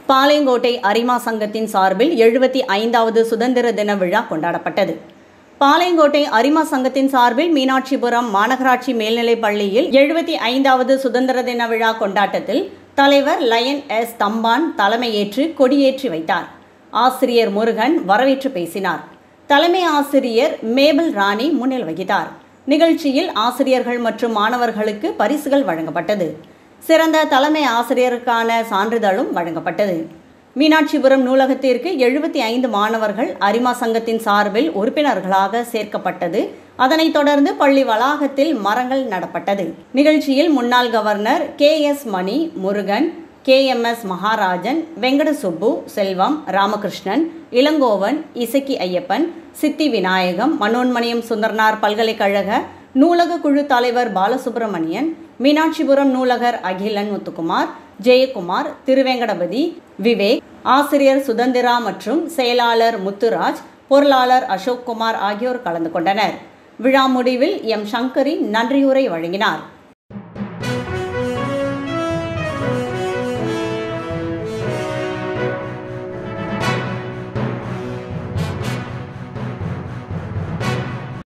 பாளையங்கோட்டை அரிமா சங்கத்தின் சார்பில் எழுபத்தி ஐந்தாவது சுதந்திர தின விழா கொண்டாடப்பட்டது பாளையங்கோட்டை அரிமா சங்கத்தின் சார்பில் மீனாட்சிபுரம் மாநகராட்சி மேல்நிலைப் பள்ளியில் எழுபத்தி ஐந்தாவது சுதந்திர தின விழா கொண்டாட்டத்தில் தலைவர் லயன் எஸ் தம்பான் தலைமையேற்று கொடியேற்றி வைத்தார் ஆசிரியர் முருகன் வரவேற்று பேசினார் தலைமை ஆசிரியர் மேபல் ராணி முன்னில் வகித்தார் நிகழ்ச்சியில் ஆசிரியர்கள் மற்றும் மாணவர்களுக்கு பரிசுகள் வழங்கப்பட்டது சிறந்த தலைமை ஆசிரியருக்கான சான்றிதழும் வழங்கப்பட்டது மீனாட்சிபுரம் நூலகத்திற்கு எழுபத்தி ஐந்து மாணவர்கள் அரிமா சங்கத்தின் சார்பில் உறுப்பினர்களாக சேர்க்கப்பட்டது அதனைத் தொடர்ந்து பள்ளி வளாகத்தில் மரங்கள் நடப்பட்டது நிகழ்ச்சியில் முன்னாள் governor K S Mani Murugan K M S Maharajan Venkata Subbu Selvam Ramakrishnan Elangovan Isakki Ayyappan Siddhi Vinayagam Manonmaniam Sundaranar பல்கலைக்கழக நூலக குழு தலைவர் பாலசுப்பிரமணியன் மீனாட்சிபுரம் நூலகர் அகிலன் முத்துக்குமார் ஜெயக்குமார் திருவேங்கடபதி விவேக் ஆசிரியர் சுதந்திரா மற்றும் செயலாளர் முத்துராஜ் பொருளாளர் அசோக்குமார் ஆகியோர் கலந்து கொண்டனர் விழா முடிவில் எம் சங்கரி நன்றியுரை வழங்கினார்